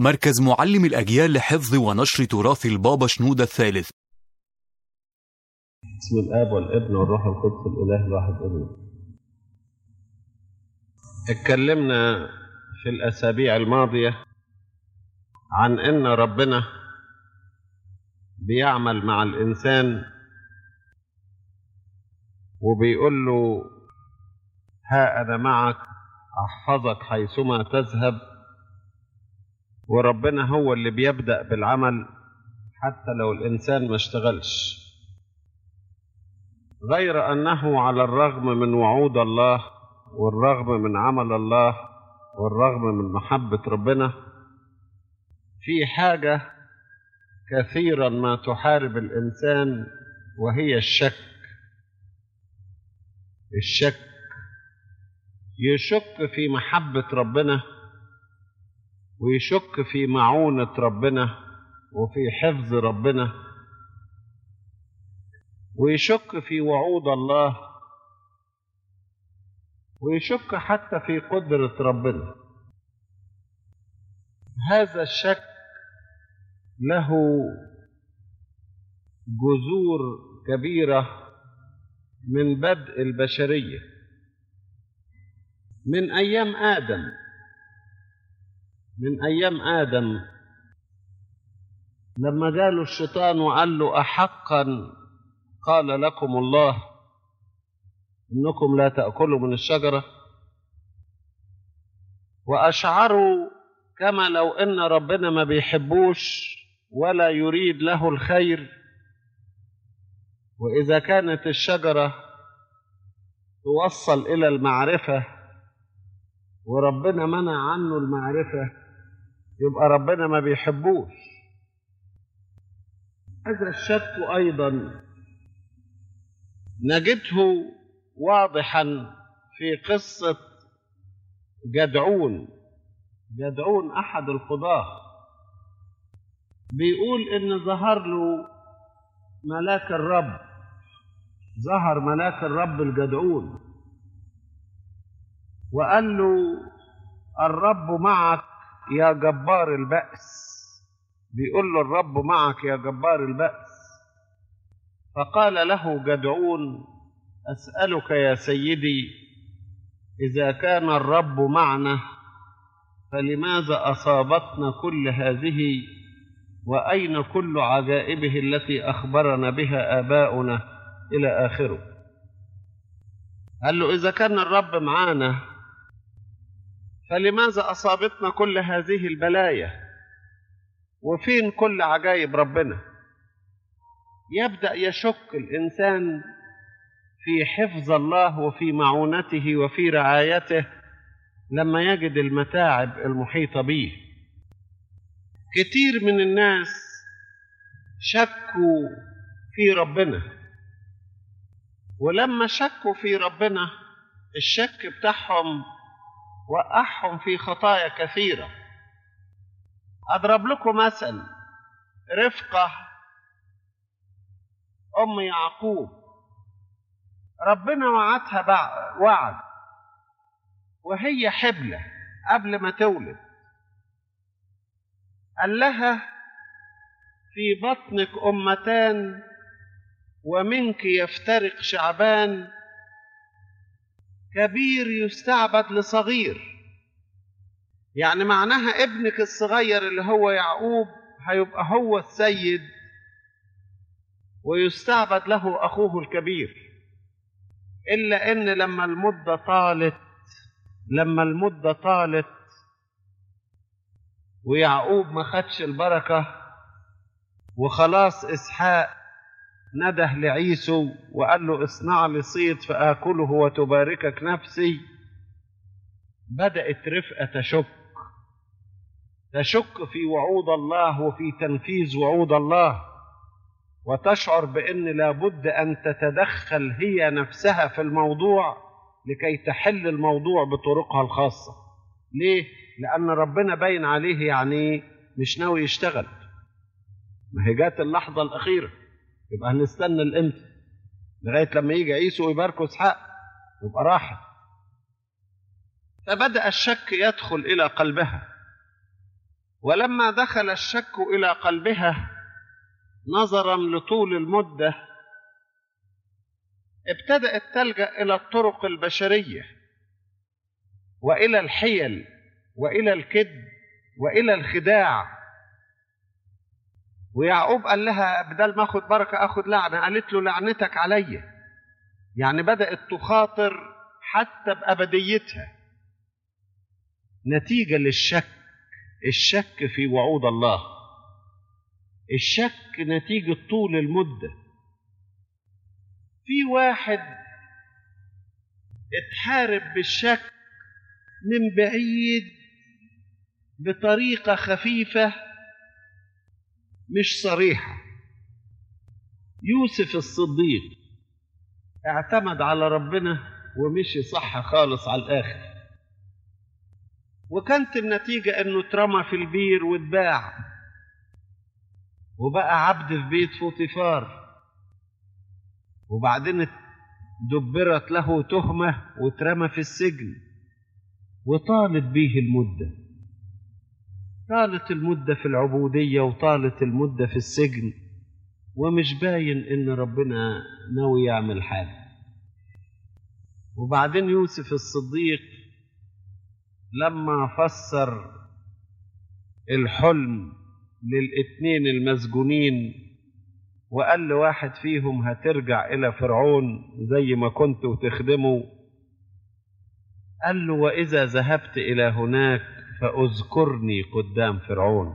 مركز معلم الأجيال لحفظ ونشر تراث البابا شنودة الثالث بسم الاب والابن والروح القدس الاله الواحد امين اتكلمنا في الاسابيع الماضيه عن ان ربنا بيعمل مع الانسان وبيقول له ها انا معك احفظك حيثما تذهب وربنا هو اللي بيبدا بالعمل حتى لو الانسان ما اشتغلش غير انه على الرغم من وعود الله والرغم من عمل الله والرغم من محبه ربنا في حاجه كثيرا ما تحارب الانسان وهي الشك الشك يشك في محبه ربنا ويشك في معونه ربنا وفي حفظ ربنا ويشك في وعود الله ويشك حتى في قدرة ربنا هذا الشك له جذور كبيرة من بدء البشرية من أيام آدم من أيام آدم لما جاله الشيطان وقال له أحقا قال لكم الله انكم لا تاكلوا من الشجره واشعروا كما لو ان ربنا ما بيحبوش ولا يريد له الخير واذا كانت الشجره توصل الى المعرفه وربنا منع عنه المعرفه يبقى ربنا ما بيحبوش هذا الشك ايضا نجده واضحا في قصة جدعون جدعون أحد القضاة بيقول إن ظهر له ملاك الرب ظهر ملاك الرب الجدعون وقال له الرب معك يا جبار البأس بيقول له الرب معك يا جبار البأس فقال له جدعون اسالك يا سيدي اذا كان الرب معنا فلماذا اصابتنا كل هذه واين كل عجائبه التي اخبرنا بها اباؤنا الى اخره قال له اذا كان الرب معنا فلماذا اصابتنا كل هذه البلايا وفين كل عجائب ربنا يبدا يشك الانسان في حفظ الله وفي معونته وفي رعايته لما يجد المتاعب المحيطه به كتير من الناس شكوا في ربنا ولما شكوا في ربنا الشك بتاعهم وقعهم في خطايا كثيره اضرب لكم مثل رفقه أم يعقوب ربنا وعدها وعد وهي حبلة قبل ما تولد قال لها في بطنك أمتان ومنك يفترق شعبان كبير يستعبد لصغير يعني معناها ابنك الصغير اللي هو يعقوب هيبقى هو السيد ويستعبد له اخوه الكبير الا ان لما المده طالت لما المده طالت ويعقوب ما خدش البركه وخلاص اسحاق نده لعيسو وقال له اصنع لي صيد فاكله وتباركك نفسي بدات رفقه تشك تشك في وعود الله وفي تنفيذ وعود الله وتشعر بان لابد ان تتدخل هي نفسها في الموضوع لكي تحل الموضوع بطرقها الخاصه ليه لان ربنا باين عليه يعني مش ناوي يشتغل ما هي جات اللحظه الاخيره يبقى هنستنى الامتى لغايه لما يجي عيسو ويباركوا اسحاق يبقى راحت فبدا الشك يدخل الى قلبها ولما دخل الشك الى قلبها نظرا لطول المده ابتدات تلجا الى الطرق البشريه والى الحيل والى الكذب والى الخداع ويعقوب قال لها بدل ما اخد بركه اخد لعنه قالت له لعنتك عليا يعني بدات تخاطر حتى بابديتها نتيجه للشك الشك في وعود الله الشك نتيجه طول المده في واحد اتحارب بالشك من بعيد بطريقه خفيفه مش صريحه يوسف الصديق اعتمد على ربنا ومشي صح خالص على الاخر وكانت النتيجه انه اترمى في البير واتباع وبقى عبد في بيت فوطيفار وبعدين دبرت له تهمه واترمى في السجن وطالت به المده طالت المده في العبوديه وطالت المده في السجن ومش باين ان ربنا ناوي يعمل حاجه وبعدين يوسف الصديق لما فسر الحلم للاتنين المسجونين وقال لواحد فيهم هترجع الى فرعون زي ما كنت وتخدمه قال له واذا ذهبت الى هناك فاذكرني قدام فرعون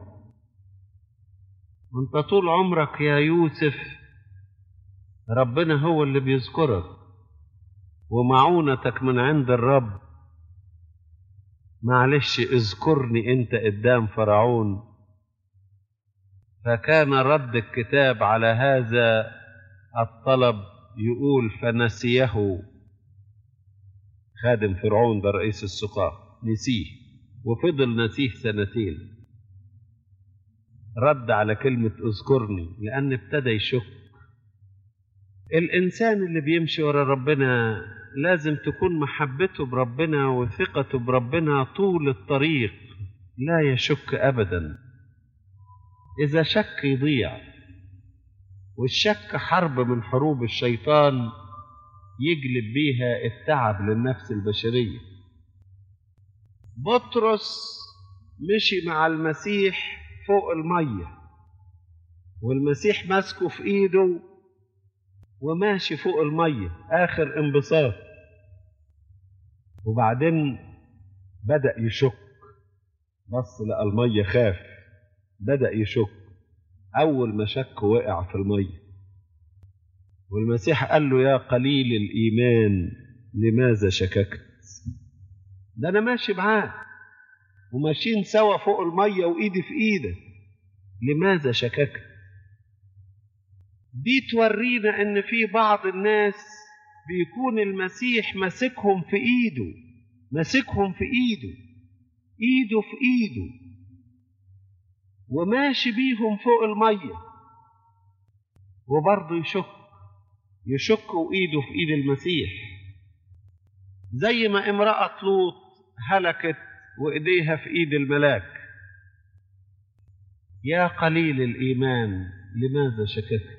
وانت طول عمرك يا يوسف ربنا هو اللي بيذكرك ومعونتك من عند الرب معلش اذكرني انت قدام فرعون فكان رد الكتاب على هذا الطلب يقول فنسيه خادم فرعون ده رئيس السقاة نسيه وفضل نسيه سنتين رد على كلمة اذكرني لأن ابتدى يشك الإنسان اللي بيمشي ورا ربنا لازم تكون محبته بربنا وثقته بربنا طول الطريق لا يشك أبدا إذا شك يضيع والشك حرب من حروب الشيطان يجلب بيها التعب للنفس البشرية بطرس مشي مع المسيح فوق المية والمسيح ماسكه في ايده وماشي فوق المية آخر انبساط وبعدين بدأ يشك بص لقى المية خاف بدأ يشك أول ما شك وقع في المية والمسيح قال له يا قليل الإيمان لماذا شككت ده أنا ماشي معاه وماشيين سوا فوق المية وإيدي في إيدك لماذا شككت دي تورينا ان في بعض الناس بيكون المسيح ماسكهم في ايده ماسكهم في ايده ايده في ايده وماشي بيهم فوق الميه وبرضه يشك يشك وايده في ايد المسيح زي ما امرأة لوط هلكت وايديها في ايد الملاك يا قليل الايمان لماذا شككت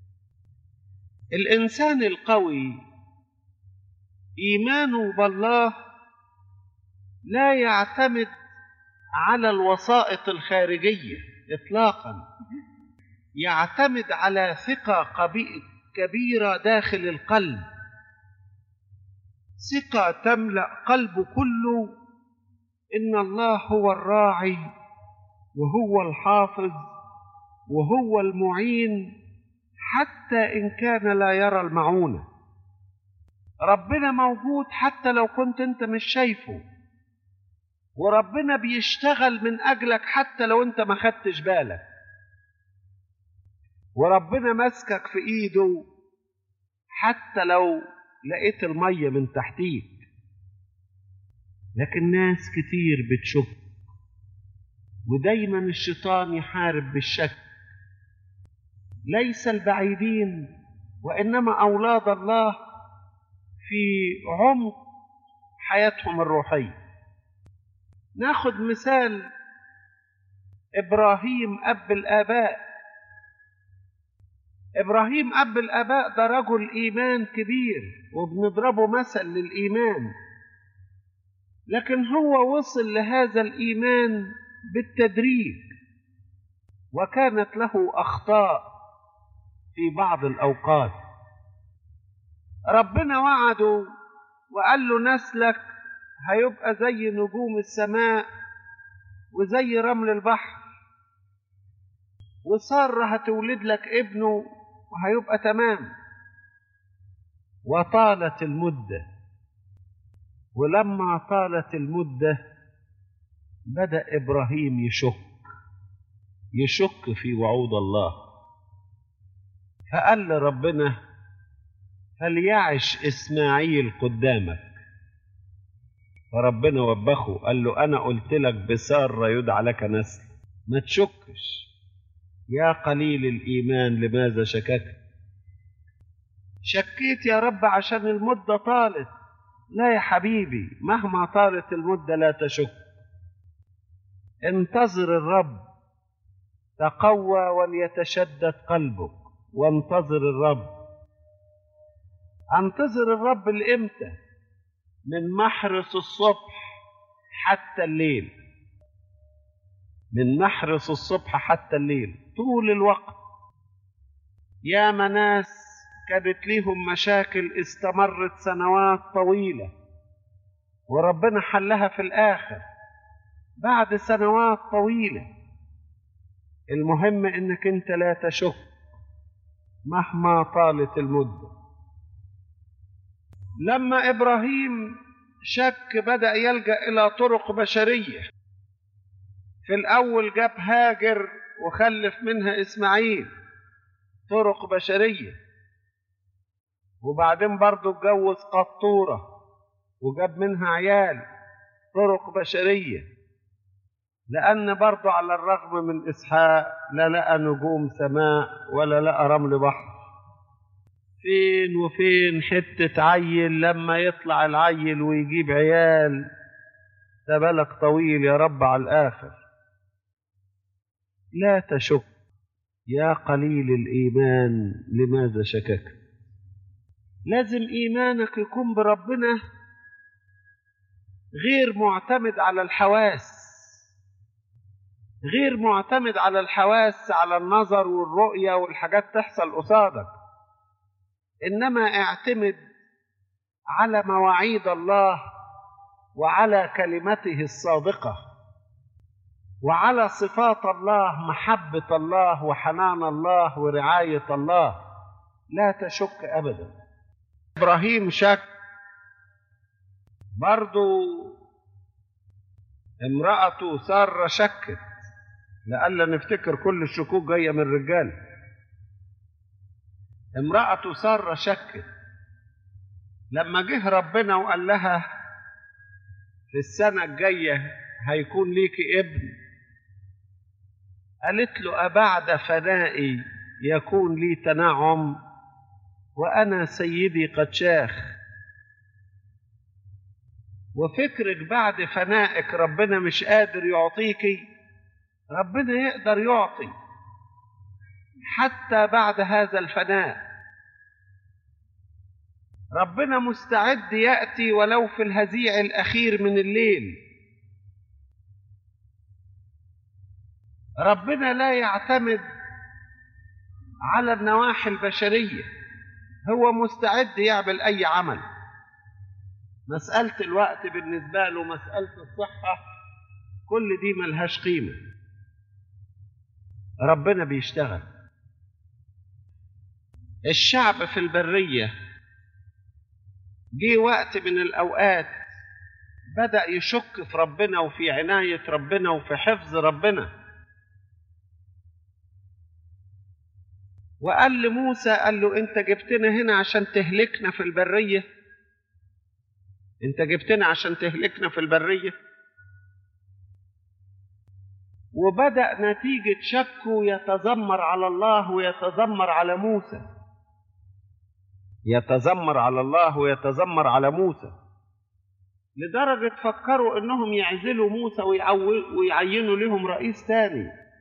الانسان القوي ايمانه بالله لا يعتمد على الوسائط الخارجيه اطلاقا يعتمد على ثقه كبيره داخل القلب ثقه تملا قلبه كله ان الله هو الراعي وهو الحافظ وهو المعين حتى إن كان لا يرى المعونة ربنا موجود حتى لو كنت أنت مش شايفه وربنا بيشتغل من أجلك حتى لو أنت ما خدتش بالك وربنا ماسكك في إيده حتى لو لقيت المية من تحتيك لكن ناس كتير بتشك ودايما الشيطان يحارب بالشك ليس البعيدين وانما اولاد الله في عمق حياتهم الروحيه ناخد مثال إبراهيم أب الآباء إبراهيم أب الآباء ده رجل إيمان كبير وبنضربه مثل للإيمان لكن هو وصل لهذا الإيمان بالتدريج وكانت له أخطاء في بعض الأوقات ربنا وعده وقال له نسلك هيبقى زي نجوم السماء وزي رمل البحر وسارة هتولد لك ابنه وهيبقى تمام وطالت المدة ولما طالت المدة بدأ إبراهيم يشك يشك في وعود الله فقال لربنا فليعش إسماعيل قدامك فربنا وبخه قال له أنا قلت لك بسارة يدعى لك نسل ما تشكش يا قليل الإيمان لماذا شككت شكيت يا رب عشان المدة طالت لا يا حبيبي مهما طالت المدة لا تشك انتظر الرب تقوى وليتشدد قلبك وانتظر الرب انتظر الرب لامتى من محرس الصبح حتى الليل من محرس الصبح حتى الليل طول الوقت يا ناس كانت ليهم مشاكل استمرت سنوات طويلة وربنا حلها في الآخر بعد سنوات طويلة المهم انك انت لا تشك مهما طالت المده لما ابراهيم شك بدا يلجا الى طرق بشريه في الاول جاب هاجر وخلف منها اسماعيل طرق بشريه وبعدين برضه اتجوز قطوره وجاب منها عيال طرق بشريه لان برضه على الرغم من اسحاق لا لقى نجوم سماء ولا لقى رمل بحر فين وفين حتة عيل لما يطلع العيل ويجيب عيال ده بالك طويل يا رب على الآخر لا تشك يا قليل الإيمان لماذا شككت لازم إيمانك يكون بربنا غير معتمد على الحواس غير معتمد على الحواس على النظر والرؤية والحاجات تحصل قصادك انما اعتمد على مواعيد الله وعلى كلمته الصادقه وعلى صفات الله محبه الله وحنان الله ورعايه الله لا تشك ابدا ابراهيم شك برضو امرأته سارة شكت لألا نفتكر كل الشكوك جاية من الرجال امرأته سارة شكت لما جه ربنا وقال لها في السنة الجاية هيكون ليكي ابن قالت له أبعد فنائي يكون لي تنعم وأنا سيدي قد شاخ وفكرك بعد فنائك ربنا مش قادر يعطيكي ربنا يقدر يعطي حتى بعد هذا الفناء ربنا مستعد ياتي ولو في الهزيع الاخير من الليل ربنا لا يعتمد على النواحي البشريه هو مستعد يعمل اي عمل مساله الوقت بالنسبه له مساله الصحه كل دي ملهاش قيمه ربنا بيشتغل الشعب في البرية جه وقت من الأوقات بدأ يشك في ربنا وفي عناية ربنا وفي حفظ ربنا وقال لموسى قال له أنت جبتنا هنا عشان تهلكنا في البرية أنت جبتنا عشان تهلكنا في البرية وبدأ نتيجة شكه يتذمر على الله ويتذمر على موسى يتذمر على الله ويتذمر على موسى لدرجة فكروا انهم يعزلوا موسى ويعينوا لهم رئيس تاني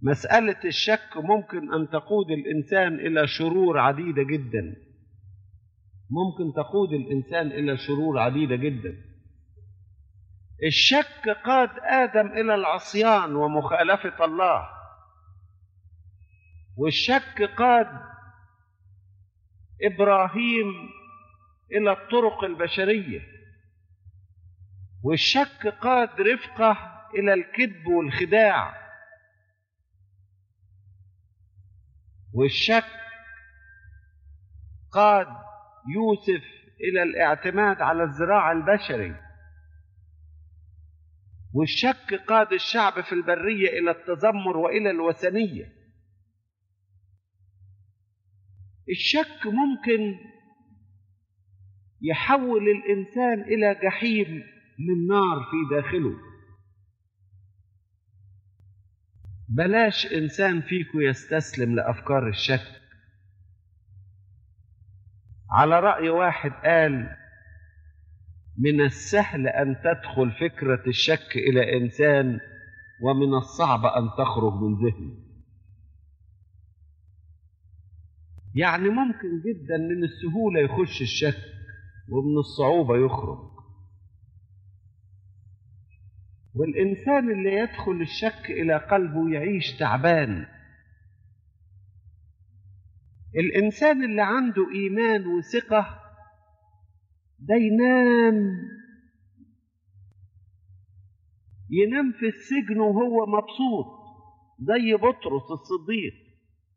مسألة الشك ممكن أن تقود الإنسان إلى شرور عديدة جدا ممكن تقود الإنسان إلى شرور عديدة جدا الشك قاد آدم إلى العصيان ومخالفة الله والشك قاد إبراهيم إلى الطرق البشرية والشك قاد رفقة إلى الكذب والخداع والشك قاد يوسف إلى الاعتماد على الزراع البشري والشك قاد الشعب في البرية إلى التذمر وإلى الوثنية الشك ممكن يحول الإنسان إلى جحيم من نار في داخله بلاش إنسان فيكم يستسلم لأفكار الشك على رأي واحد قال من السهل أن تدخل فكرة الشك إلى إنسان ومن الصعب أن تخرج من ذهنه يعني ممكن جدا من السهولة يخش الشك ومن الصعوبة يخرج والإنسان اللي يدخل الشك إلى قلبه يعيش تعبان الإنسان اللي عنده إيمان وثقة ده ينام ينام في السجن وهو مبسوط زي بطرس الصديق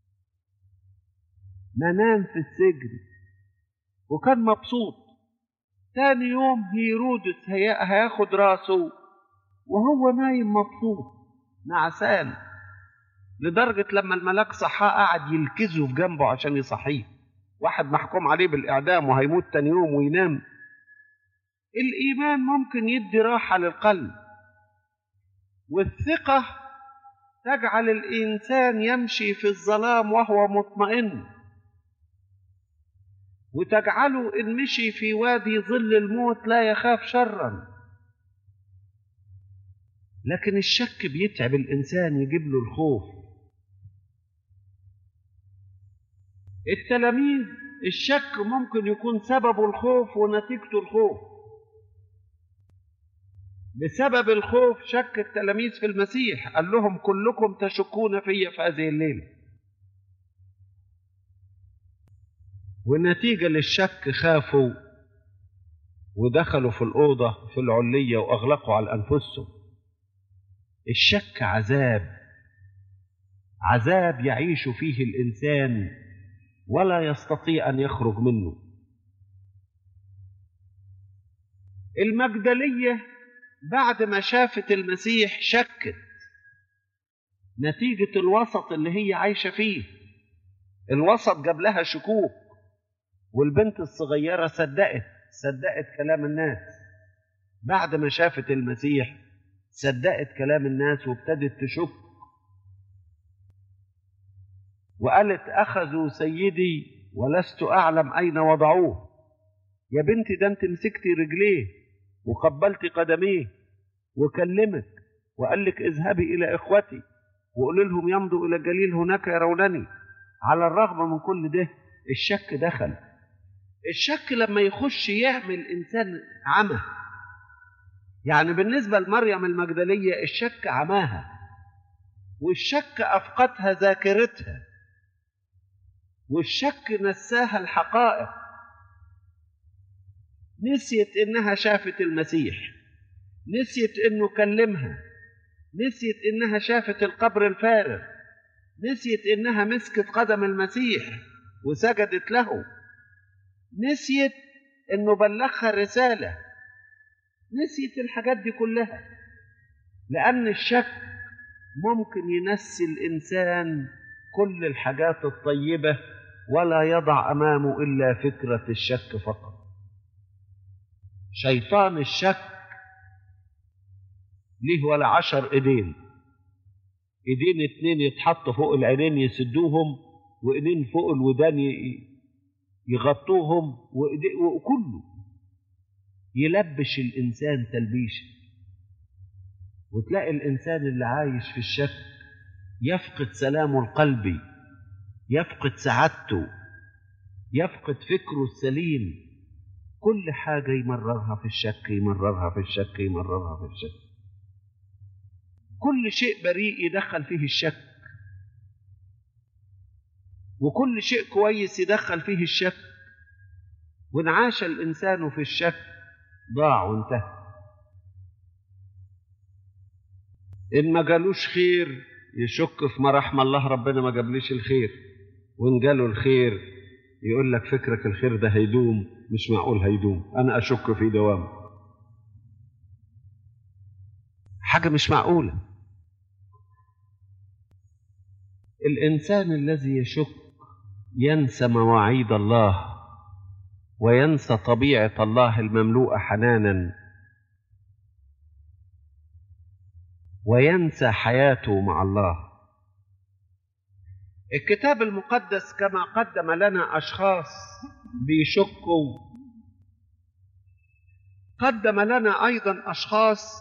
ما نام في السجن وكان مبسوط تاني يوم هيرودس هياخد راسه وهو نايم مبسوط نعسان لدرجة لما الملاك صحاه قعد يلكزه في جنبه عشان يصحيه واحد محكوم عليه بالإعدام وهيموت تاني يوم وينام الإيمان ممكن يدي راحة للقلب والثقة تجعل الإنسان يمشي في الظلام وهو مطمئن وتجعله إن مشي في وادي ظل الموت لا يخاف شرًا لكن الشك بيتعب الإنسان يجيب له الخوف التلاميذ الشك ممكن يكون سببه الخوف ونتيجته الخوف بسبب الخوف شك التلاميذ في المسيح قال لهم كلكم تشكون في في هذه الليلة ونتيجة للشك خافوا ودخلوا في الأوضة في العلية وأغلقوا على أنفسهم الشك عذاب عذاب يعيش فيه الانسان ولا يستطيع ان يخرج منه المجدليه بعد ما شافت المسيح شكت نتيجه الوسط اللي هي عايشه فيه الوسط جاب لها شكوك والبنت الصغيره صدقت صدقت كلام الناس بعد ما شافت المسيح صدقت كلام الناس وابتدت تشك وقالت اخذوا سيدي ولست اعلم اين وضعوه يا بنتي ده انت مسكتي رجليه وقبلتي قدميه وكلمك وقال لك اذهبي الى اخوتي وقول لهم يمضوا الى الجليل هناك يرونني على الرغم من كل ده الشك دخل الشك لما يخش يعمل انسان عمى يعني بالنسبة لمريم المجدلية الشك عماها والشك أفقدها ذاكرتها والشك نساها الحقائق نسيت إنها شافت المسيح نسيت إنه كلمها نسيت إنها شافت القبر الفارغ نسيت إنها مسكت قدم المسيح وسجدت له نسيت إنه بلغها رسالة نسيت الحاجات دي كلها لأن الشك ممكن ينسي الإنسان كل الحاجات الطيبة ولا يضع أمامه إلا فكرة الشك فقط شيطان الشك ليه ولا عشر إيدين إيدين اتنين يتحطوا فوق العينين يسدوهم وإيدين فوق الودان يغطوهم وكله يلبش الإنسان تلبيشة وتلاقي الإنسان اللي عايش في الشك يفقد سلامه القلبي يفقد سعادته يفقد فكره السليم كل حاجة يمررها في الشك يمررها في الشك يمررها في الشك كل شيء بريء يدخل فيه الشك وكل شيء كويس يدخل فيه الشك وإن عاش الإنسان في الشك ضاع وانتهى إن ما جالوش خير يشك في ما رحم الله ربنا ما جابليش الخير وإن جاله الخير يقول لك فكرك الخير ده هيدوم مش معقول هيدوم أنا أشك في دوام حاجة مش معقولة الإنسان الذي يشك ينسى مواعيد الله وينسى طبيعة الله المملوءة حنانا وينسى حياته مع الله الكتاب المقدس كما قدم لنا أشخاص بيشكوا قدم لنا أيضا أشخاص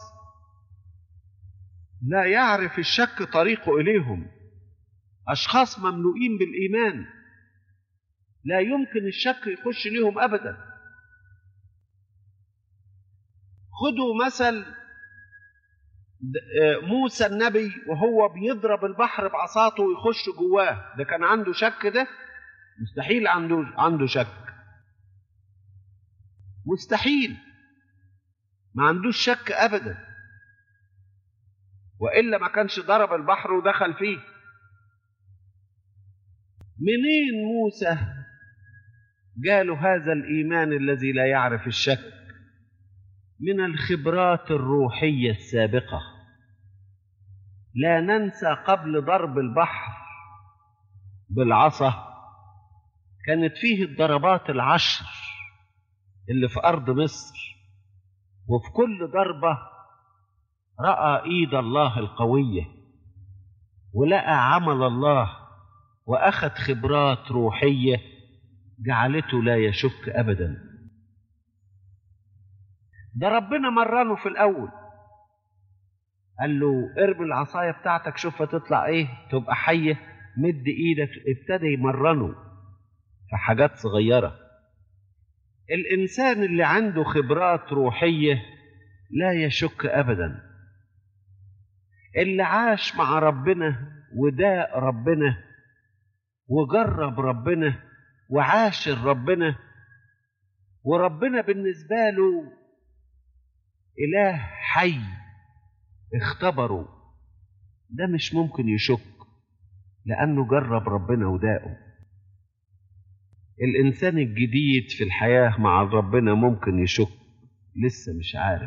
لا يعرف الشك طريقه إليهم أشخاص مملوئين بالإيمان لا يمكن الشك يخش ليهم أبدا خدوا مثل موسى النبي وهو بيضرب البحر بعصاته ويخش جواه ده كان عنده شك ده مستحيل عنده عنده شك مستحيل ما عندوش شك ابدا والا ما كانش ضرب البحر ودخل فيه منين موسى جاله هذا الايمان الذي لا يعرف الشك من الخبرات الروحيه السابقه لا ننسى قبل ضرب البحر بالعصا كانت فيه الضربات العشر اللي في ارض مصر وفي كل ضربه راى ايد الله القويه ولقى عمل الله واخذ خبرات روحيه جعلته لا يشك ابدا ده ربنا مرنه في الاول قال له ارمي العصايه بتاعتك شوفها تطلع ايه تبقى حيه مد ايدك ابتدى يمرنه في حاجات صغيره الانسان اللي عنده خبرات روحيه لا يشك ابدا اللي عاش مع ربنا وداء ربنا وجرب ربنا وعاشر ربنا وربنا بالنسبه له اله حي اختبروا ده مش ممكن يشك لأنه جرب ربنا وداقه الإنسان الجديد في الحياة مع ربنا ممكن يشك لسه مش عارف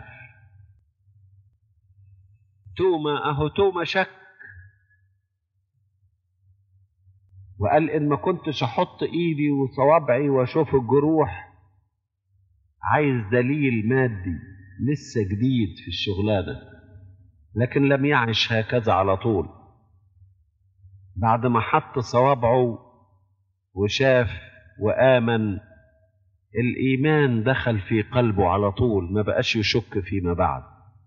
توما أهو توما شك وقال إن ما كنتش أحط إيدي وصوابعي وأشوف الجروح عايز دليل مادي لسه جديد في الشغلانه لكن لم يعش هكذا على طول بعد ما حط صوابعه وشاف وآمن الإيمان دخل في قلبه على طول ما بقاش يشك فيما بعد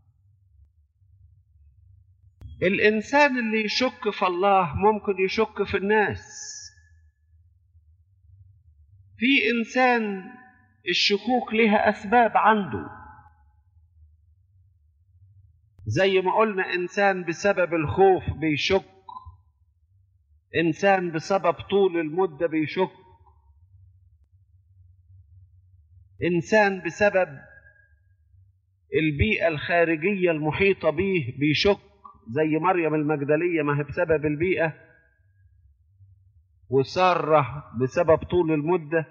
الإنسان اللي يشك في الله ممكن يشك في الناس في إنسان الشكوك لها أسباب عنده زي ما قلنا انسان بسبب الخوف بيشك انسان بسبب طول المده بيشك انسان بسبب البيئه الخارجيه المحيطه به بيشك زي مريم المجدليه ما هي بسبب البيئه وساره بسبب طول المده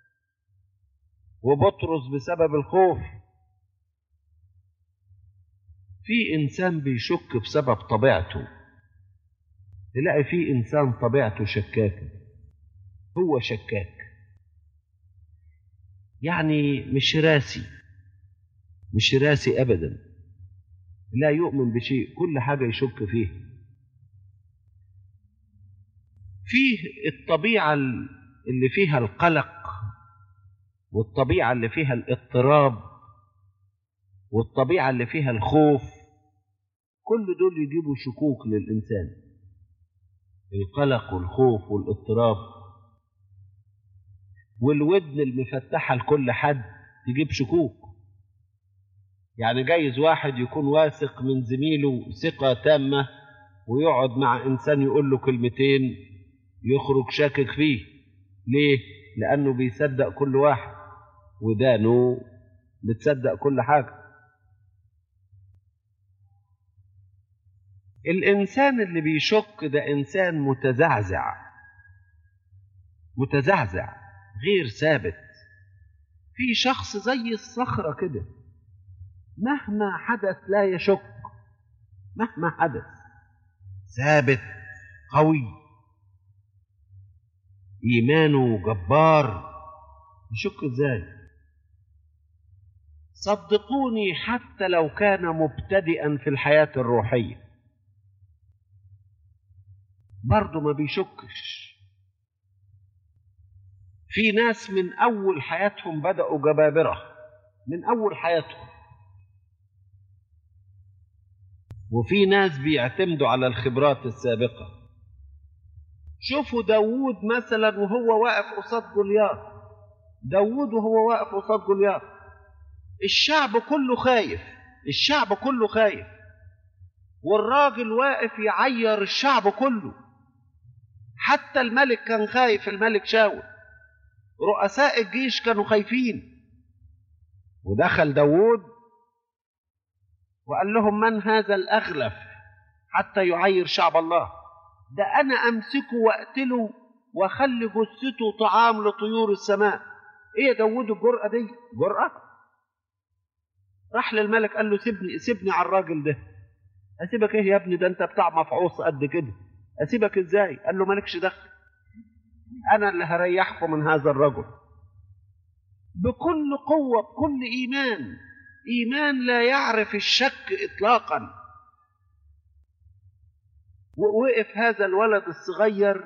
وبطرس بسبب الخوف في انسان بيشك بسبب طبيعته تلاقي في انسان طبيعته شكاكه هو شكاك يعني مش راسي مش راسي ابدا لا يؤمن بشيء كل حاجه يشك فيه فيه الطبيعه اللي فيها القلق والطبيعه اللي فيها الاضطراب والطبيعه اللي فيها الخوف كل دول يجيبوا شكوك للإنسان القلق والخوف والاضطراب والودن المفتحة لكل حد تجيب شكوك يعني جايز واحد يكون واثق من زميله ثقة تامة ويقعد مع إنسان يقول له كلمتين يخرج شاكك فيه ليه؟ لأنه بيصدق كل واحد ودانه بتصدق كل حاجة الإنسان اللي بيشك ده إنسان متزعزع متزعزع غير ثابت في شخص زي الصخرة كده مهما حدث لا يشك مهما حدث ثابت قوي إيمانه جبار يشك إزاي صدقوني حتى لو كان مبتدئا في الحياة الروحية برضه ما بيشكش في ناس من أول حياتهم بدأوا جبابرة من أول حياتهم وفي ناس بيعتمدوا على الخبرات السابقة شوفوا داوود مثلا وهو واقف قصاد جولياث داوود وهو واقف قصاد جولياث الشعب كله خايف الشعب كله خايف والراجل واقف يعير الشعب كله حتى الملك كان خايف الملك شاول رؤساء الجيش كانوا خايفين ودخل داوود وقال لهم من هذا الأغلف حتى يعير شعب الله ده أنا أمسكه وأقتله وأخلي جثته طعام لطيور السماء إيه يا داوود الجرأة دي جرأة راح للملك قال له سيبني سيبني على الراجل ده أسيبك إيه يا ابني ده أنت بتاع مفعوص قد كده أسيبك إزاي قال له مالكش دخل أنا اللي هريحكم من هذا الرجل بكل قوة بكل إيمان إيمان لا يعرف الشك إطلاقا ووقف هذا الولد الصغير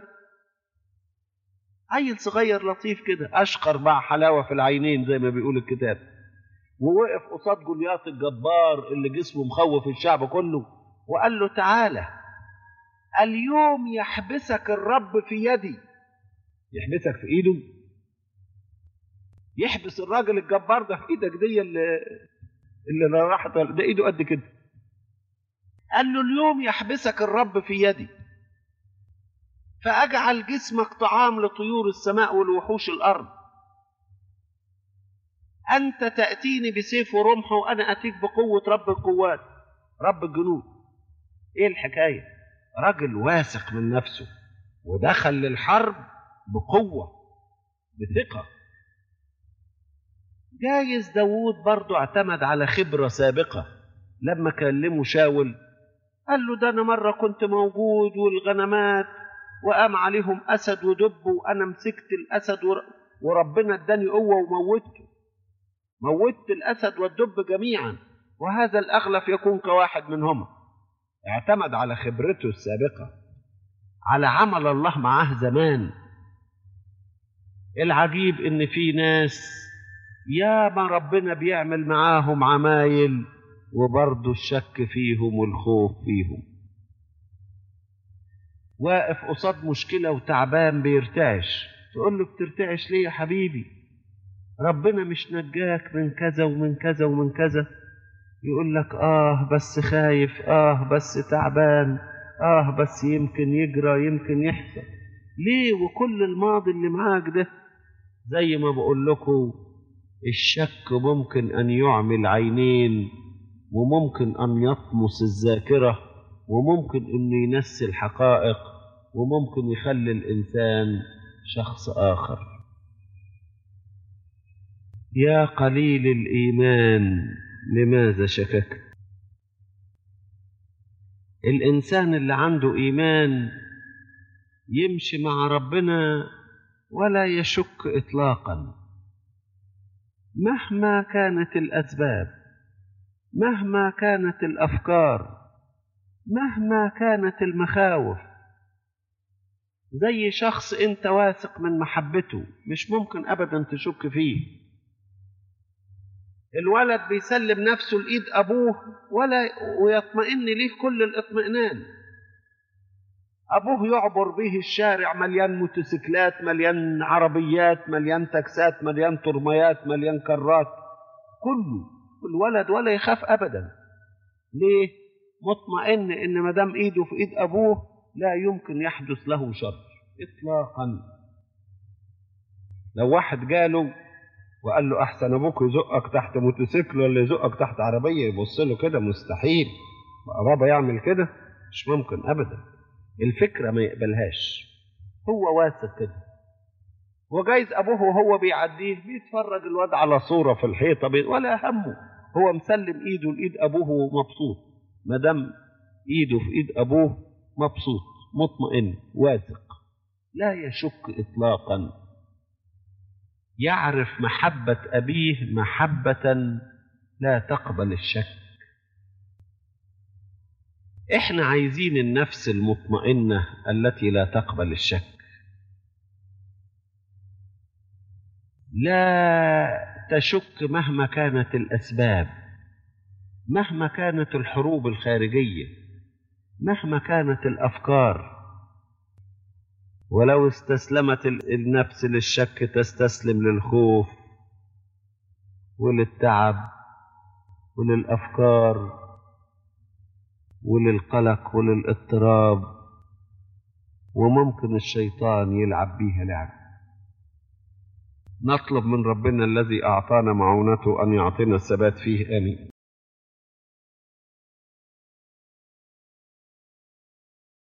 عيل صغير لطيف كده أشقر مع حلاوة في العينين زي ما بيقول الكتاب ووقف قصاد جولياث الجبار اللي جسمه مخوف الشعب كله وقال له تعالى اليوم يحبسك الرب في يدي يحبسك في ايده يحبس الراجل الجبار ده في ايدك دي اللي اللي راحت ده ايده قد كده قال له اليوم يحبسك الرب في يدي فاجعل جسمك طعام لطيور السماء والوحوش الارض انت تاتيني بسيف ورمح وانا اتيك بقوه رب القوات رب الجنود ايه الحكايه راجل واثق من نفسه ودخل للحرب بقوه بثقه جايز داوود برضه اعتمد على خبرة سابقة لما كلمه شاول قال له ده أنا مرة كنت موجود والغنمات وقام عليهم أسد ودب وأنا مسكت الأسد وربنا اداني قوة وموته موتت الأسد والدب جميعا وهذا الأغلف يكون كواحد منهما اعتمد على خبرته السابقة على عمل الله معاه زمان العجيب ان في ناس يا ما ربنا بيعمل معاهم عمايل وبرضه الشك فيهم والخوف فيهم واقف قصاد مشكلة وتعبان بيرتعش تقول له بترتعش ليه يا حبيبي ربنا مش نجاك من كذا ومن كذا ومن كذا يقول لك آه بس خايف آه بس تعبان آه بس يمكن يجرى يمكن يحصل ليه وكل الماضي اللي معاك ده زي ما بقول لكم الشك ممكن أن يعمي العينين وممكن أن يطمس الذاكرة وممكن أنه ينسي الحقائق وممكن يخلي الإنسان شخص آخر يا قليل الإيمان لماذا شككت الإنسان اللي عنده إيمان يمشي مع ربنا ولا يشك إطلاقاً مهما كانت الاسباب مهما كانت الافكار مهما كانت المخاوف زي شخص انت واثق من محبته مش ممكن ابدا تشك فيه الولد بيسلم نفسه لايد ابوه ولا ويطمئن ليه كل الاطمئنان أبوه يعبر به الشارع مليان موتوسيكلات مليان عربيات مليان تاكسات مليان ترميات مليان كرات كله الولد ولا يخاف أبدا ليه؟ مطمئن إن ما دام إيده في إيد أبوه لا يمكن يحدث له شر إطلاقا لو واحد جاله وقال له أحسن أبوك يزقك تحت موتوسيكل ولا يزقك تحت عربية يبص له كده مستحيل بقى بابا يعمل كده مش ممكن أبدا الفكرة ما يقبلهاش هو واثق كده وجايز أبوه وهو بيعديه بيتفرج الواد على صورة في الحيطة بي... ولا همه هو مسلم إيده لإيد أبوه ومبسوط ما دام إيده في إيد أبوه مبسوط مطمئن واثق لا يشك إطلاقا يعرف محبة أبيه محبة لا تقبل الشك احنا عايزين النفس المطمئنة التي لا تقبل الشك لا تشك مهما كانت الأسباب مهما كانت الحروب الخارجية مهما كانت الأفكار ولو استسلمت النفس للشك تستسلم للخوف وللتعب وللأفكار وللقلق وللاضطراب وممكن الشيطان يلعب بيها لعب نطلب من ربنا الذي أعطانا معونته أن يعطينا الثبات فيه آمين